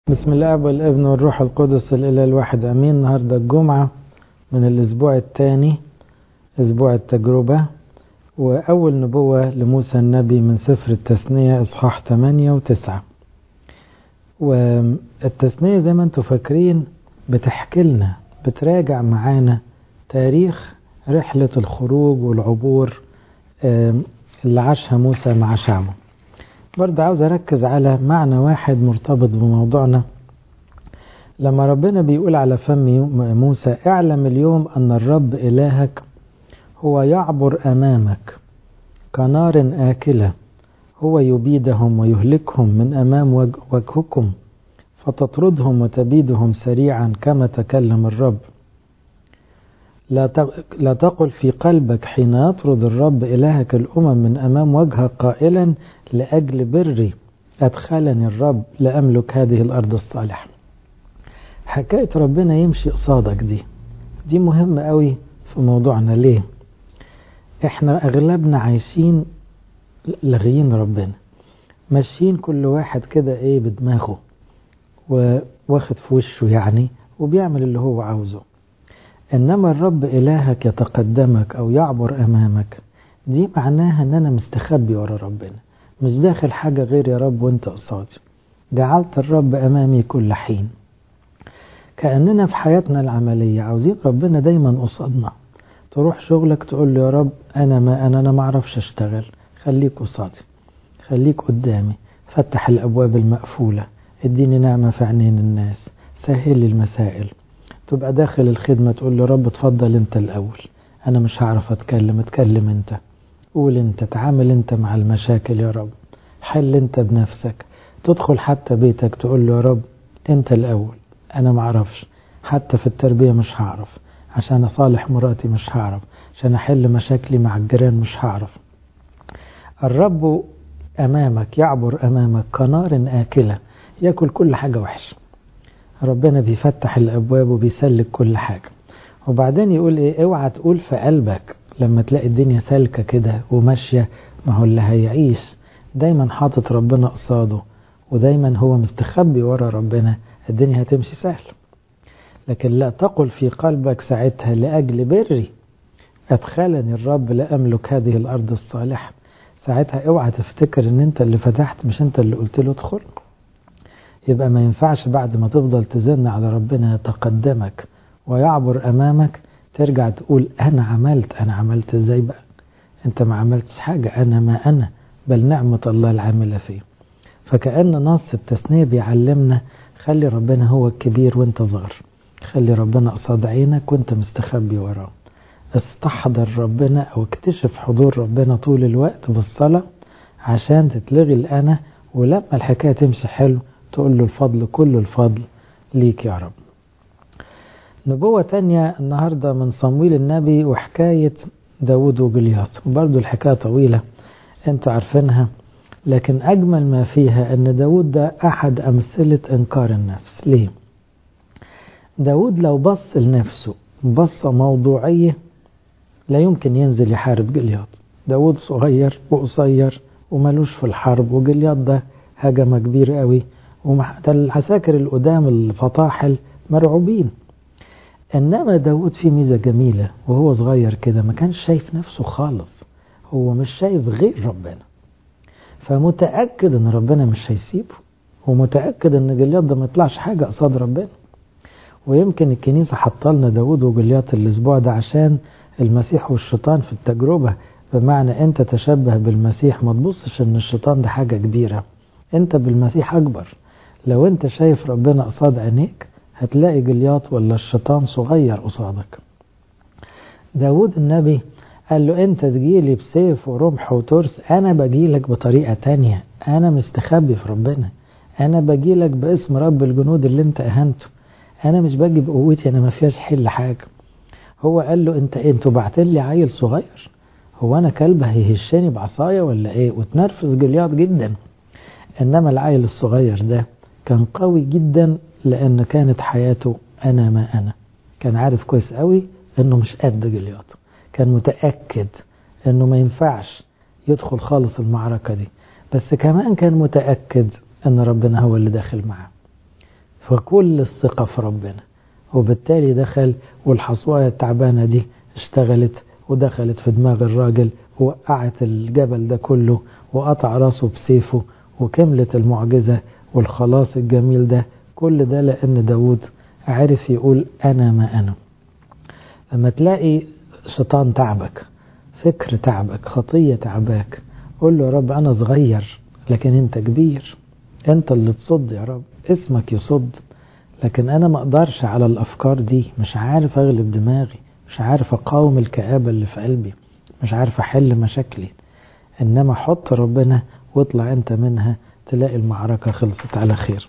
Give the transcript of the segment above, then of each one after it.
بسم الله والابن والروح القدس الإله الواحد أمين النهاردة الجمعة من الأسبوع الثاني أسبوع التجربة وأول نبوة لموسى النبي من سفر التثنية إصحاح 8 و9 والتثنية زي ما انتم فاكرين بتحكي لنا بتراجع معانا تاريخ رحلة الخروج والعبور اللي عاشها موسى مع شعبه برضه عاوز أركز على معنى واحد مرتبط بموضوعنا لما ربنا بيقول على فم موسى اعلم اليوم أن الرب إلهك هو يعبر أمامك كنار آكلة هو يبيدهم ويهلكهم من أمام وجهكم فتطردهم وتبيدهم سريعا كما تكلم الرب لا تقل في قلبك حين يطرد الرب إلهك الأمم من أمام وجهك قائلا لأجل بري أدخلني الرب لأملك هذه الأرض الصالحة حكاية ربنا يمشي قصادك دي دي مهمة قوي في موضوعنا ليه احنا أغلبنا عايشين لغيين ربنا ماشيين كل واحد كده ايه بدماغه واخد في وشه يعني وبيعمل اللي هو عاوزه إنما الرب إلهك يتقدمك أو يعبر أمامك دي معناها إن أنا مستخبي ورا ربنا مش داخل حاجة غير يا رب وأنت قصادي جعلت الرب أمامي كل حين كأننا في حياتنا العملية عاوزين ربنا دايما قصادنا تروح شغلك تقول له يا رب أنا ما أنا أنا ما أعرفش أشتغل خليك قصادي خليك قدامي فتح الأبواب المقفولة اديني نعمة في عينين الناس سهل لي المسائل تبقى داخل الخدمة تقول له رب اتفضل انت الأول أنا مش هعرف أتكلم اتكلم انت قول انت تعامل انت مع المشاكل يا رب حل انت بنفسك تدخل حتى بيتك تقول له يا رب انت الأول أنا معرفش حتى في التربية مش هعرف عشان أصالح مراتي مش هعرف عشان أحل مشاكلي مع الجيران مش هعرف الرب أمامك يعبر أمامك كنار آكلة ياكل كل حاجة وحشة ربنا بيفتح الأبواب وبيسلك كل حاجة وبعدين يقول إيه اوعى تقول في قلبك لما تلاقي الدنيا سالكة كده وماشية ما هو اللي هيعيش دايما حاطط ربنا قصاده ودايما هو مستخبي ورا ربنا الدنيا هتمشي سهل لكن لا تقل في قلبك ساعتها لأجل بري أدخلني الرب لأملك هذه الأرض الصالحة ساعتها اوعى تفتكر ان انت اللي فتحت مش انت اللي قلت له ادخل يبقى ما ينفعش بعد ما تفضل تزن على ربنا يتقدمك ويعبر أمامك ترجع تقول أنا عملت أنا عملت إزاي بقى أنت ما عملتش حاجة أنا ما أنا بل نعمة الله العاملة فيه فكأن نص التثنية بيعلمنا خلي ربنا هو الكبير وانت صغير خلي ربنا قصاد عينك وانت مستخبي وراه استحضر ربنا او اكتشف حضور ربنا طول الوقت بالصلاة عشان تتلغي الأنا ولما الحكاية تمشي حلو تقول له الفضل كل الفضل ليك يا رب نبوة تانية النهاردة من صمويل النبي وحكاية داود وجليات وبرضو الحكاية طويلة انتوا عارفينها لكن أجمل ما فيها أن داود ده أحد أمثلة إنكار النفس ليه؟ داود لو بص لنفسه بصة موضوعية لا يمكن ينزل يحارب جليات داود صغير وقصير وملوش في الحرب وجليات ده هجمة كبيرة قوي وده العساكر القدام الفطاحل مرعوبين إنما داود فيه ميزة جميلة وهو صغير كده ما كانش شايف نفسه خالص هو مش شايف غير ربنا فمتأكد إن ربنا مش هيسيبه ومتأكد إن جليات ده ما يطلعش حاجة قصاد ربنا ويمكن الكنيسة حطلنا داود وجليات الأسبوع ده عشان المسيح والشيطان في التجربة بمعنى أنت تشبه بالمسيح ما تبصش إن الشيطان ده حاجة كبيرة أنت بالمسيح أكبر لو أنت شايف ربنا قصاد عينيك هتلاقي جليات ولا الشيطان صغير قصادك داود النبي قال له انت تجيلي بسيف ورمح وترس انا بجيلك بطريقة تانية انا مستخبي في ربنا انا بجيلك باسم رب الجنود اللي انت اهنته انا مش باجي بقوتي انا ما فيهاش حل حاجة هو قال له انت انتوا بعتين لي عيل صغير هو انا كلب هيهشني بعصاية ولا ايه وتنرفز جليات جدا انما العيل الصغير ده كان قوي جدا لان كانت حياته انا ما انا كان عارف كويس قوي انه مش قد جليات كان متأكد انه ما ينفعش يدخل خالص المعركة دي بس كمان كان متأكد ان ربنا هو اللي داخل معاه فكل الثقة في ربنا وبالتالي دخل والحصواية التعبانة دي اشتغلت ودخلت في دماغ الراجل ووقعت الجبل ده كله وقطع راسه بسيفه وكملت المعجزة والخلاص الجميل ده كل ده لأن داود عرف يقول أنا ما أنا لما تلاقي شيطان تعبك فكر تعبك خطية تعباك قول له يا رب أنا صغير لكن أنت كبير أنت اللي تصد يا رب اسمك يصد لكن أنا ما أقدرش على الأفكار دي مش عارف أغلب دماغي مش عارف أقاوم الكآبة اللي في قلبي مش عارف أحل مشاكلي إنما حط ربنا واطلع أنت منها تلاقي المعركة خلصت على خير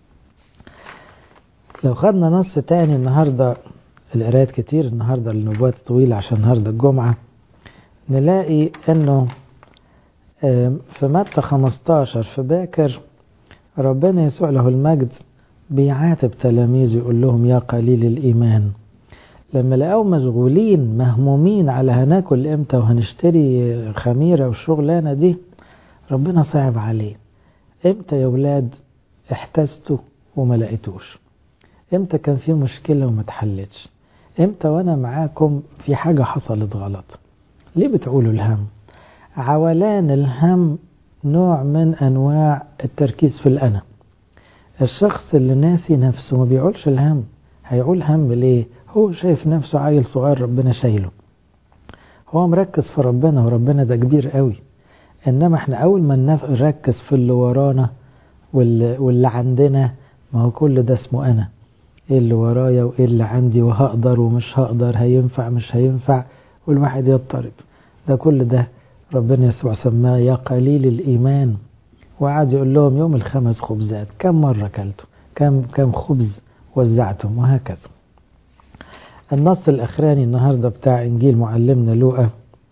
لو خدنا نص تاني النهاردة القرايات كتير النهاردة النبوات طويلة عشان النهاردة الجمعة نلاقي انه في متى 15 في باكر ربنا يسوع له المجد بيعاتب تلاميذه يقول لهم يا قليل الإيمان لما لقوا مشغولين مهمومين على هناكل امتى وهنشتري خميرة والشغلانة دي ربنا صعب عليه امتى يا ولاد احتجتوا وما لقيتوش امتى كان في مشكلة وما اتحلتش امتى وانا معاكم في حاجة حصلت غلط ليه بتقولوا الهم عولان الهم نوع من انواع التركيز في الانا الشخص اللي ناسي نفسه ما بيقولش الهم هيقول هم ليه هو شايف نفسه عيل صغير ربنا شايله هو مركز في ربنا وربنا ده كبير قوي انما احنا اول ما نركز في اللي ورانا واللي, واللي عندنا ما هو كل ده اسمه انا ايه اللي ورايا وايه اللي عندي وهقدر ومش هقدر هينفع مش هينفع والواحد يضطرب ده كل ده ربنا يسوع سماه يا قليل الايمان وقعد يقول لهم يوم الخمس خبزات كم مرة كلتوا كم كم خبز وزعتم وهكذا النص الأخراني النهاردة بتاع إنجيل معلمنا لوقا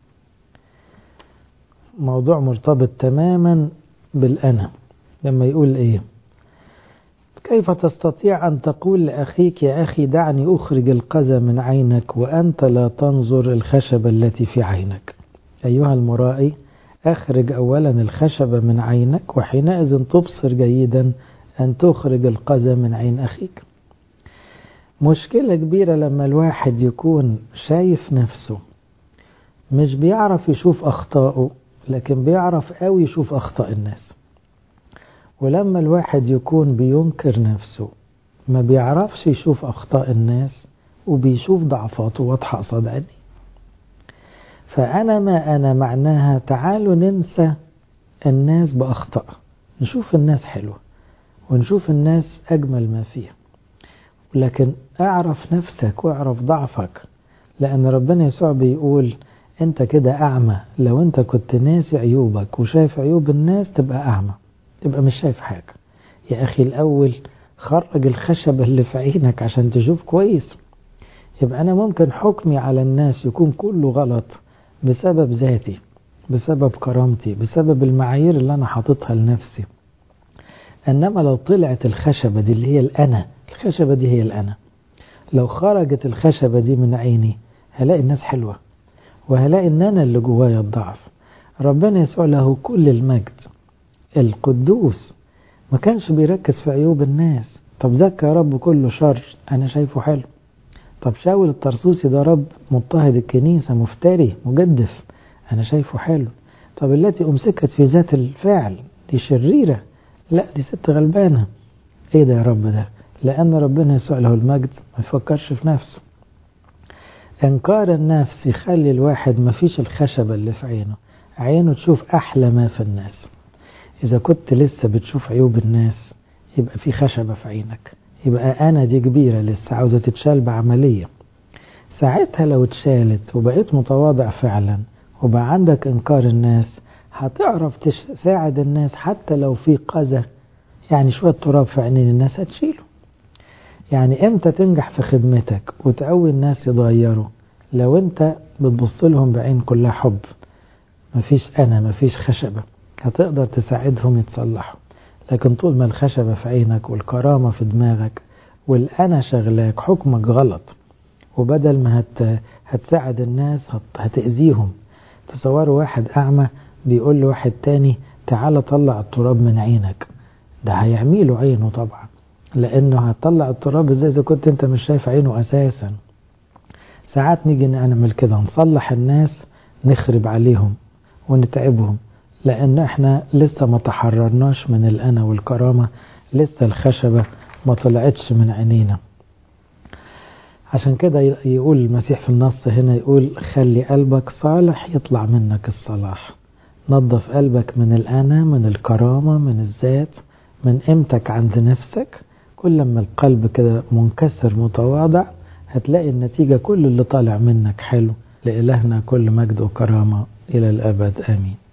موضوع مرتبط تماما بالأنا لما يقول إيه كيف تستطيع أن تقول لأخيك يا أخي دعني أخرج القذى من عينك وأنت لا تنظر الخشبة التي في عينك أيها المرائي أخرج أولا الخشبة من عينك وحينئذ تبصر جيدا أن تخرج القذى من عين أخيك مشكلة كبيرة لما الواحد يكون شايف نفسه مش بيعرف يشوف أخطائه لكن بيعرف قوي يشوف أخطاء الناس ولما الواحد يكون بينكر نفسه ما بيعرفش يشوف أخطاء الناس وبيشوف ضعفاته واضحة قصاد عينيه فأنا ما أنا معناها تعالوا ننسى الناس بأخطاء نشوف الناس حلوة ونشوف الناس أجمل ما فيها لكن اعرف نفسك واعرف ضعفك لأن ربنا يسوع بيقول أنت كده أعمى لو أنت كنت ناسي عيوبك وشايف عيوب الناس تبقى أعمى تبقى مش شايف حاجة يا أخي الأول خرج الخشبة اللي في عينك عشان تشوف كويس يبقى أنا ممكن حكمي على الناس يكون كله غلط بسبب ذاتي بسبب كرامتي بسبب المعايير اللي أنا حاططها لنفسي إنما لو طلعت الخشبة دي اللي هي الأنا الخشبة دي هي الأنا لو خرجت الخشبة دي من عيني هلاقي الناس حلوة وهلاقي إن أنا اللي جوايا الضعف ربنا يسوع له كل المجد القدوس ما كانش بيركز في عيوب الناس طب زكى يا رب كله شر أنا شايفه حلو طب شاول الطرسوسي ده رب مضطهد الكنيسة مفتري مجدف أنا شايفه حلو طب التي أمسكت في ذات الفعل دي شريرة لا دي ست غلبانة ايه ده يا رب ده لأن ربنا يسوع له المجد ما يفكرش في نفسه إنكار النفس يخلي الواحد ما فيش الخشبة اللي في عينه عينه تشوف أحلى ما في الناس إذا كنت لسه بتشوف عيوب الناس يبقى في خشبة في عينك يبقى أنا دي كبيرة لسه عاوزة تتشال بعملية ساعتها لو اتشالت وبقيت متواضع فعلا وبقى عندك إنكار الناس هتعرف تساعد الناس حتى لو في قذى يعني شوية تراب في عينين الناس هتشيله يعني امتى تنجح في خدمتك وتقوي الناس يتغيروا لو انت بتبص لهم بعين كلها حب مفيش انا مفيش خشبة هتقدر تساعدهم يتصلحوا لكن طول ما الخشبة في عينك والكرامة في دماغك والأنا شغلاك حكمك غلط وبدل ما هت... هتساعد الناس هت... هتأذيهم تصوروا واحد أعمى بيقول لواحد تاني تعالى طلع التراب من عينك ده هيعميله عينه طبعا لأنه هتطلع التراب ازاي إذا كنت أنت مش شايف عينه أساسا ساعات نيجي نعمل كده نصلح الناس نخرب عليهم ونتعبهم لأن احنا لسه ما تحررناش من الأنا والكرامة لسه الخشبة ما طلعتش من عينينا عشان كده يقول المسيح في النص هنا يقول خلي قلبك صالح يطلع منك الصلاح نظف قلبك من الأنا من الكرامة من الذات من قيمتك عند نفسك كل ما القلب كده منكسر متواضع هتلاقي النتيجة كل اللي طالع منك حلو لإلهنا كل مجد وكرامة إلى الأبد آمين